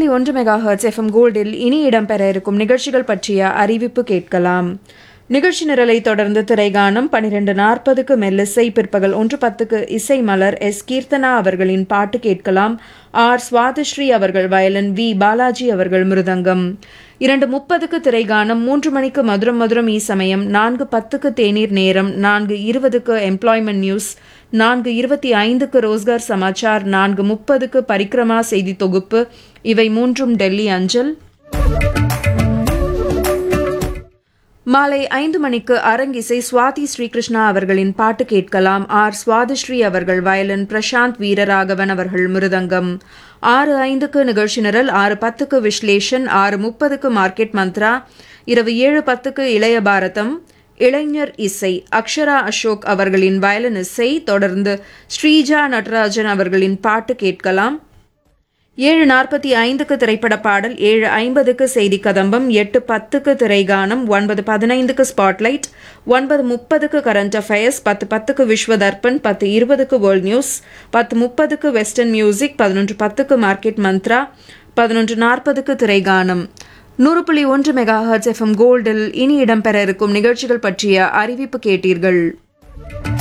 புள்ளி ஒன்று mega hertz FM கோல்டில் இனி இடம்பெற இருக்கும் நிகழ்ச்சிகள் பற்றிய அறிவிப்பு கேட்கலாம் நிகழ்ச்சி நிரலை தொடர்ந்து திரைகானம் பனிரெண்டு நாற்பதுக்கு மெல்லிசை பிற்பகல் ஒன்று பத்துக்கு இசை மலர் எஸ் கீர்த்தனா அவர்களின் பாட்டு கேட்கலாம் ஆர் சுவாதிஸ்ரீ அவர்கள் வயலின் வி பாலாஜி அவர்கள் மிருதங்கம் இரண்டு முப்பதுக்கு திரைகானம் மூன்று மணிக்கு மதுரம் மதுரம் ஈ சமயம் நான்கு பத்துக்கு தேநீர் நேரம் நான்கு இருபதுக்கு எம்ப்ளாய்மெண்ட் நியூஸ் நான்கு இருபத்தி ஐந்துக்கு ரோஸ்கார் சமாச்சார் நான்கு முப்பதுக்கு பரிக்ரமா செய்தி தொகுப்பு இவை மூன்றும் டெல்லி அஞ்சல் மாலை ஐந்து மணிக்கு அரங்கிசை சுவாதி ஸ்ரீகிருஷ்ணா அவர்களின் பாட்டு கேட்கலாம் ஆர் சுவாதிஸ்ரீ அவர்கள் வயலின் பிரசாந்த் வீரராகவன் அவர்கள் மிருதங்கம் ஆறு ஐந்துக்கு நிகழ்ச்சி நிரல் ஆறு பத்துக்கு விஸ்லேஷன் ஆறு முப்பதுக்கு மார்க்கெட் மந்த்ரா இரவு ஏழு பத்துக்கு இளைய பாரதம் இளைஞர் இசை அக்ஷரா அசோக் அவர்களின் வயலின் இசை தொடர்ந்து ஸ்ரீஜா நடராஜன் அவர்களின் பாட்டு கேட்கலாம் ஏழு நாற்பத்தி ஐந்துக்கு திரைப்பட பாடல் ஏழு ஐம்பதுக்கு செய்தி கதம்பம் எட்டு பத்துக்கு திரைகானம் ஒன்பது பதினைந்துக்கு ஸ்பாட்லைட் ஒன்பது முப்பதுக்கு கரண்ட் அஃபேர்ஸ் பத்து பத்துக்கு விஸ்வ தர்ப்பன் பத்து இருபதுக்கு வேர்ல்ட் நியூஸ் பத்து முப்பதுக்கு வெஸ்டர்ன் மியூசிக் பதினொன்று பத்துக்கு மார்க்கெட் மந்த்ரா பதினொன்று நாற்பதுக்கு திரைகானம் நூறு புள்ளி ஒன்று மெகா ஹர்ட்ஸ் எஃப்எம் கோல்டில் இனி இடம்பெற இருக்கும் நிகழ்ச்சிகள் பற்றிய அறிவிப்பு கேட்டீர்கள்